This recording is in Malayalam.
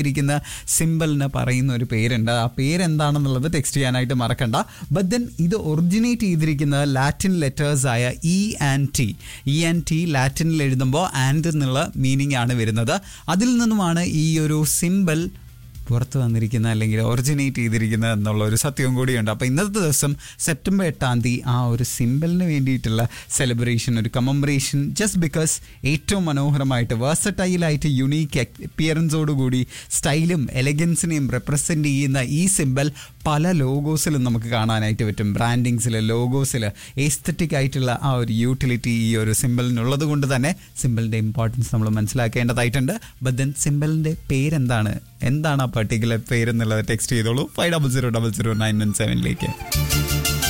ഇരിക്കുന്ന സിമ്പിളിന് പറയുന്ന ഒരു പേരുണ്ട് ആ പേരെന്താണെന്നുള്ളത് ടെക്സ്റ്റ് ചെയ്യാനായിട്ട് മറക്കണ്ട ബട്ട് ദെൻ ഇത് ഒറിജിനേറ്റ് ചെയ്തിരിക്കുന്നത് ലാറ്റിൻ ലെറ്റേഴ്സ് ആയ E and T E and T ലാറ്റിനിൽ എഴുതുമ്പോൾ ആൻഡ് എന്നുള്ള മീനിങ് ആണ് വരുന്നത് അതിൽ നിന്നുമാണ് ഈ ഒരു സിമ്പിൾ പുറത്ത് വന്നിരിക്കുന്ന അല്ലെങ്കിൽ ഒറിജിനേറ്റ് ചെയ്തിരിക്കുന്ന എന്നുള്ള ഒരു സത്യവും കൂടിയുണ്ട് അപ്പോൾ ഇന്നത്തെ ദിവസം സെപ്റ്റംബർ എട്ടാം തീയതി ആ ഒരു സിമ്പിളിന് വേണ്ടിയിട്ടുള്ള സെലിബ്രേഷൻ ഒരു കമംബ്രേഷൻ ജസ്റ്റ് ബിക്കോസ് ഏറ്റവും മനോഹരമായിട്ട് വേഴ്സറ്റൈലായിട്ട് യുണീക്ക് അപ്പിയറൻസോടുകൂടി സ്റ്റൈലും എലഗൻസിനെയും റെപ്രസെൻ്റ് ചെയ്യുന്ന ഈ സിമ്പിൾ പല ലോഗോസിലും നമുക്ക് കാണാനായിട്ട് പറ്റും ബ്രാൻഡിങ്സിൽ ലോഗോസിൽ എസ്തറ്റിക് ആയിട്ടുള്ള ആ ഒരു യൂട്ടിലിറ്റി ഈ ഒരു സിമ്പിളിനുള്ളത് കൊണ്ട് തന്നെ സിമ്പിളിൻ്റെ ഇമ്പോർട്ടൻസ് നമ്മൾ മനസ്സിലാക്കേണ്ടതായിട്ടുണ്ട് ബട്ട് ദെൻ സിമ്പിളിൻ്റെ പേരെന്താണ് എന്താണ് ആ പർട്ടിക്കുലർ പേരെന്നുള്ളത് ടെക്സ്റ്റ് ചെയ്തോളൂ five double zero double zero nine one സെവനിലേക്ക്